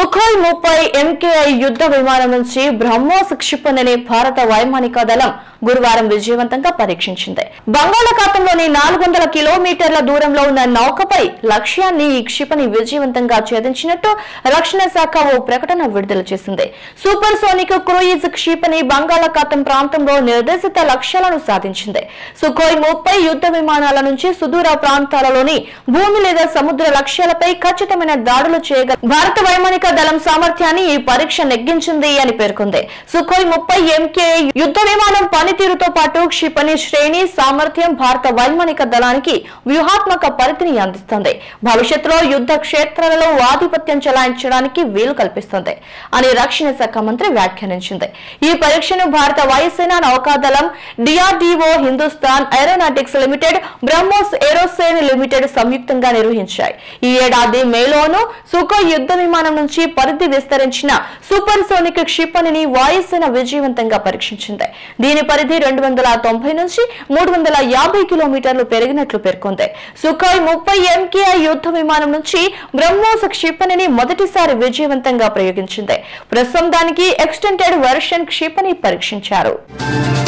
Sukhoi ముప్పై MKI యుద్ధ విమానం నుంచి బ్రహ్మోస్ క్షిపణిని భారత వైమానిక దళం గురువారం విజయవంతంగా పరీక్షించింది బంగాళాఖాతంలోని నాలుగు వందల కిలోమీటర్ల దూరంలో ఉన్న నౌకపై లక్ష్యాన్ని ఈ క్షిపణి విజయవంతంగా ఛేదించినట్టు రక్షణ శాఖ ఓ ప్రకటన విడుదల చేసింది సూపర్ సోనిక్ క్రూయిజ్ క్షిపణి బంగాళాఖాతం ప్రాంతంలో నిర్దేశిత లక్ష్యాలను సాధించింది సుఖోయ్ ముప్పై యుద్ధ విమానాల నుంచి సుదూర ప్రాంతాలలోని భూమి లేదా సముద్ర లక్ష్యాలపై ఖచ్చితమైన దాడులు చేయగల భారత వైమానిక దళం సామర్థ్యాన్ని ఈ పరీక్ష నెగ్గించింది అని పేర్కొంది సుఖోయ్ ముప్పై ఎంకే యుద్ధ విమానం పనితీరుతో పాటు క్షిపణి శ్రేణి సామర్థ్యం భారత వైమానిక దళానికి వ్యూహాత్మక పరిధిని అందిస్తుంది భవిష్యత్తులో యుద్ధ క్షేత్రాలలో ఆధిపత్యం చెలాయించడానికి వీలు కల్పిస్తుంది అని రక్షణ శాఖ మంత్రి వ్యాఖ్యానించింది ఈ పరీక్షను భారత వాయుసేన నౌకాదళం DRDO Hindustan aeronautics limited BrahMos aerospace limited సంయుక్తంగా నిర్వహించాయి ఈ ఏడాది మేలోను సుఖోయ్ యుద్ధ విమానం నుంచి పరిధి విస్తరించిన సూపర్ సోనిక్ క్షిపణిని వాయుసేన విజయవంతంగా పరీక్షించింది దీని పరిధి రెండు వందల తొంభై నుంచి మూడు వందల యాభై కిలోమీటర్లు పెరిగినట్లు పేర్కొంది సుఖాయ్ ముప్పై ఎంకేఐ యుద్ధ విమానం నుంచి బ్రహ్మోస్ క్షిపణిని మొదటిసారి విజయవంతంగా ప్రయోగించింది ప్రస్తుతం దానికి ఎక్స్టెండెడ్ వెర్షన్ క్షిపణి పరీక్షించారు